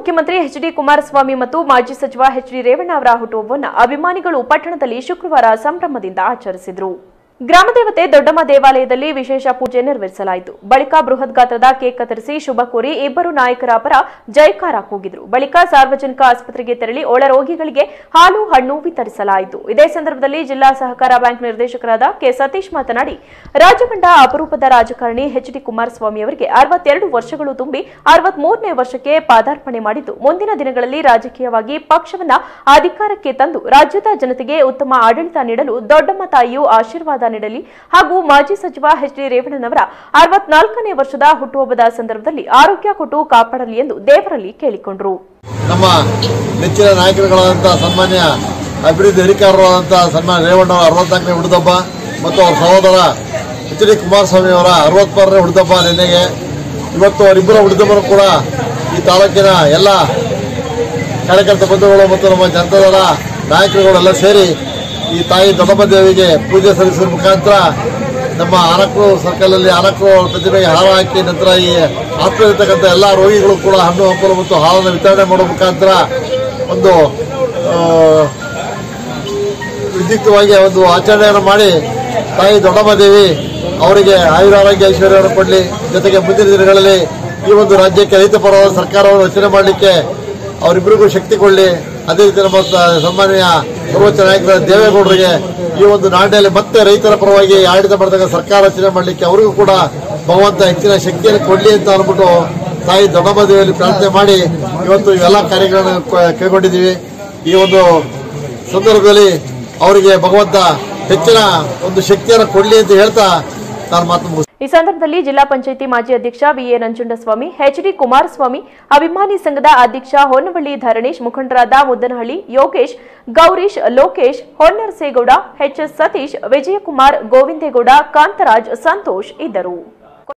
ಮುಖ್ಯಮಂತ್ರಿ H D Kumaraswamy ಮತ್ತು ಮಾಜಿ ಸಚಿವ ಎಚ್ ಡಿ ರೇವಣ್ಣ ಅವರ ಹುಟ್ಟುಹಬ್ಬವನ್ನು ಅಭಿಮಾನಿಗಳು ಪಟ್ಟಣದಲ್ಲಿ ಶುಕ್ರವಾರ ಸಂಭ್ರಮದಿಂದ ಆಚರಿಸಿದರು ಗ್ರಾಮದೇವತೆ ದೊಡ್ಡಮ್ಮ ದೇವಾಲಯದಲ್ಲಿ ವಿಶೇಷ ಪೂಜೆ ನೆರವೇರಿಸಲಾಯಿತು ಬಳಿಕ ಬೃಹತ್ ಗಾತ್ರದ ಕೇಕ್ ಕತ್ತರಿಸಿ ಶುಭ ಕೋರಿ ಇಬ್ಬರು ನಾಯಕರ ಪರ ಜೈಕಾರ ಕೂಗಿದ್ರು ಬಳಿಕ ಸಾರ್ವಜನಿಕ ಆಸ್ಪತ್ರೆಗೆ ತೆರಳಿ ಒಳ ರೋಗಿಗಳಿಗೆ ಹಾಲು ಹಣ್ಣು ವಿತರಿಸಲಾಯಿತು ಇದೇ ಸಂದರ್ಭದಲ್ಲಿ ಜಿಲ್ಲಾ ಸಹಕಾರ ಬ್ಯಾಂಕ್ ನಿರ್ದೇಶಕರಾದ ಕೆ ಸತೀಶ್ ಮಾತನಾಡಿ ರಾಜ್ಯಕಂಡ ಅಪರೂಪದ ರಾಜಕಾರಣಿ ಎಚ್ ಡಿ ಕುಮಾರಸ್ವಾಮಿ ಅವರಿಗೆ ಅರವತ್ತೆರಡು ವರ್ಷಗಳು ತುಂಬಿ ಅರವತ್ಮೂರನೇ ವರ್ಷಕ್ಕೆ ಪಾದಾರ್ಪಣೆ ಮಾಡಿದ್ದು ಮುಂದಿನ ದಿನಗಳಲ್ಲಿ ರಾಜಕೀಯವಾಗಿ ಪಕ್ಷವನ್ನ ಅಧಿಕಾರಕ್ಕೆ ತಂದು ರಾಜ್ಯದ ಜನತೆಗೆ ಉತ್ತಮ ಆಡಳಿತ ನೀಡಲು ದೊಡ್ಡಮ್ಮ ತಾಯಿಯು ಆಶೀರ್ವಾದ ನೀಡಲಿ ಹಾಗೂ ಮಾಜಿ ಸಚಿವ ಎಚ್ ಡಿ ರೇವಣ್ಣನವರ ಅರವತ್ನಾಲ್ಕನೇ ವರ್ಷದ ಹುಟ್ಟುಹಬ್ಬದ ಸಂದರ್ಭದಲ್ಲಿ ಆರೋಗ್ಯ ಕೊಟ್ಟು ಕಾಪಾಡಲಿ ಎಂದು ದೇವರಲ್ಲಿ ಕೇಳಿಕೊಂಡರು ನಮ್ಮ ನೆಚ್ಚಿನ ನಾಯಕರುಗಳಾದಂಥ ಸನ್ಮಾನ್ಯ ಅಭಿವೃದ್ಧಿ ಅಧಿಕಾರರಾದಂಥ ಸನ್ಮಾನ್ಯ ರೇವಣ್ಣ ಅವರ ಅರವತ್ನಾಲ್ಕನೇ ಹುಡುದಬ್ಬ ಮತ್ತು ಅವರ ಸಹೋದರ ಎಚ್ ಡಿ ಕುಮಾರಸ್ವಾಮಿ ಅವರ ಅರವತ್ಮೂರನೇ ಹುಡುದಬ್ಬ ನಿನ್ನೆಗೆ ಇವತ್ತು ಅವರಿಬ್ಬರ ಹುಡುದಬ್ಬರು ಕೂಡ ಈ ತಾಲೂಕಿನ ಎಲ್ಲ ಕಾರ್ಯಕರ್ತ ಬಂಧುಗಳು ಮತ್ತು ನಮ್ಮ ಜನತಾದಳ ನಾಯಕರುಗಳೆಲ್ಲ ಸೇರಿ ಈ ತಾಯಿ ದೊಡ್ಡಮ್ಮ ದೇವಿಗೆ ಪೂಜೆ ಸಲ್ಲಿಸುವ ಮುಖಾಂತರ ನಮ್ಮ ಆನಕ್ರು ಸರ್ಕಲ್ ಅಲ್ಲಿ ಆನಕ್ರು ಪ್ರತಿಮೆಗೆ ಹಾರ ಹಾಕಿ ನಂತರ ಈ ಆಸ್ಪತ್ರೆ ಎಲ್ಲ ರೋಗಿಗಳು ಕೂಡ ಹಣ್ಣು ಹಂಪಲು ಮತ್ತು ಹಾಲನ್ನು ವಿತರಣೆ ಮಾಡುವ ಮುಖಾಂತರ ಒಂದು ಆ, ವಿದ್ಯುಕ್ತವಾಗಿ ಒಂದು ಆಚರಣೆಯನ್ನು ಮಾಡಿ ತಾಯಿ ದೊಡ್ಡಮ್ಮ ದೇವಿ ಅವರಿಗೆ ಆಯುರಾರೋಗ್ಯ ಐಶ್ವರ್ಯವನ್ನು ಕೊಡಲಿ ಜೊತೆಗೆ ಮುಂದಿನ ದಿನಗಳಲ್ಲಿ ಈ ಒಂದು ರಾಜ್ಯಕ್ಕೆ ರೈತ ಪರವಾದ ಸರ್ಕಾರವನ್ನು ರಚನೆ ಮಾಡಲಿಕ್ಕೆ ಅವರಿಬ್ಬರಿಗೂ ಶಕ್ತಿ ಕೊಡಲಿ ಅದೇ ರೀತಿ ನಮ್ಮ ಸ- ಸನ್ಮಾನ್ಯ ಸರ್ವೋಚ್ಚ ನಾಯಕರ ದೇವೇಗೌಡರಿಗೆ ಈ ಒಂದು ನಾಡಿನಲ್ಲಿ ಮತ್ತೆ ರೈತರ ಪರವಾಗಿ ಆಡಳಿತ ಮಾಡತಕ್ಕ ಸರ್ಕಾರ ರಚನೆ ಮಾಡಲಿಕ್ಕೆ ಅವರಿಗೂ ಕೂಡ ಭಗವಂತ ಹೆಚ್ಚಿನ ಶಕ್ತಿಯನ್ನು ಕೊಡಲಿ ಅಂತ ಅಂದ್ಬಿಟ್ಟು ತಾಯಿ ದೊಡ್ಡಮ್ಮ ದೇವಿಯಲ್ಲಿ ಪ್ರಾರ್ಥನೆ ಮಾಡಿ ಇವತ್ತು ಇವೆಲ್ಲ ಕಾರ್ಯಗಳನ್ನು ಕ- ಕೈಗೊಂಡಿದ್ದೀವಿ ಈ ಒಂದು ಸಂದರ್ಭದಲ್ಲಿ ಅವರಿಗೆ ಭಗವಂತ ಹೆಚ್ಚಿನ ಒಂದು ಶಕ್ತಿಯನ್ನು ಕೊಡಲಿ ಅಂತ ಹೇಳ್ತಾ ನಾನು ಮಾತು ಮುಗಿಸ್ತೇನೆ. ಈ ಸಂದರ್ಭದಲ್ಲಿ ಜಿಲ್ಲಾ ಪಂಚಾಯಿತಿ ಮಾಜಿ ಅಧ್ಯಕ್ಷ B A Nanjundaswamy H D Kumaraswamy ಅಭಿಮಾನಿ ಸಂಘದ ಅಧ್ಯಕ್ಷ ಹೊನ್ನವಳ್ಳಿ ಧರಣೇಶ್ ಮುಖಂಡರಾದ ಮುದ್ದನಹಳ್ಳಿ ಯೋಗೇಶ್ ಗೌರೀಶ್ ಲೋಕೇಶ್ ಹೊನ್ನರಸೇಗೌಡ ಎಚ್ಎಸ್ ಸತೀಶ್ ವಿಜಯಕುಮಾರ್ ಗೋವಿಂದೇಗೌಡ ಕಾಂತರಾಜ್ ಸಂತೋಷ್ ಇದ್ದರು